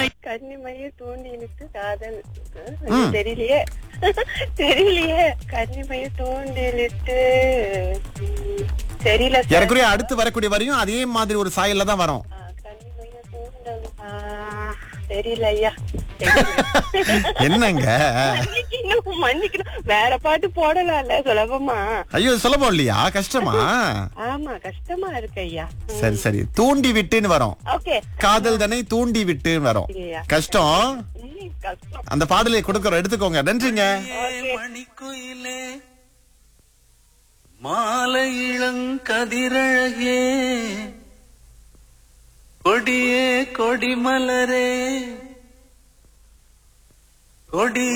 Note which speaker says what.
Speaker 1: கன்னிமைய தூண்டி இழுத்து காதல் அது தெரியலையே தெரியலையே கன்னிமைய தூண்டி இழுத்து ம், தெரியல சார்
Speaker 2: ஏறக்குறைய அடுத்து வரக்கூடிய வரையும் அதே மாதிரி ஒரு சாயல்ல தான் வரும்
Speaker 1: ஆ, கன்னிமைய தூண்டல் ஆ, தெரியல ஐயா தெரியல.
Speaker 2: என்னங்க
Speaker 1: மன்னிக்கணும் மன்னிக்கணும் வேற பாட்டு போடலாம்ல சுலபமா
Speaker 2: ஐயோ சுலபம் இல்லையா கஷ்டமா
Speaker 1: ஆமா கஷ்டமா இருக்கு ஐயா
Speaker 2: சரி சரி தூண்டி விட்டுன்னு வரும்
Speaker 1: ஓகே
Speaker 2: காதல் தானே தூண்டி விட்டுன்னு வரும்
Speaker 1: இல்லையா
Speaker 2: கஷ்டம்
Speaker 1: ம், கஷ்டம்
Speaker 2: அந்த பாடலை கொடுக்கறோம் எடுத்துக்கோங்க நன்றிங்க
Speaker 3: மணிக்குயிலே மாலை இளங்கதிரழகே கொடியே கொடிமலரே கொடி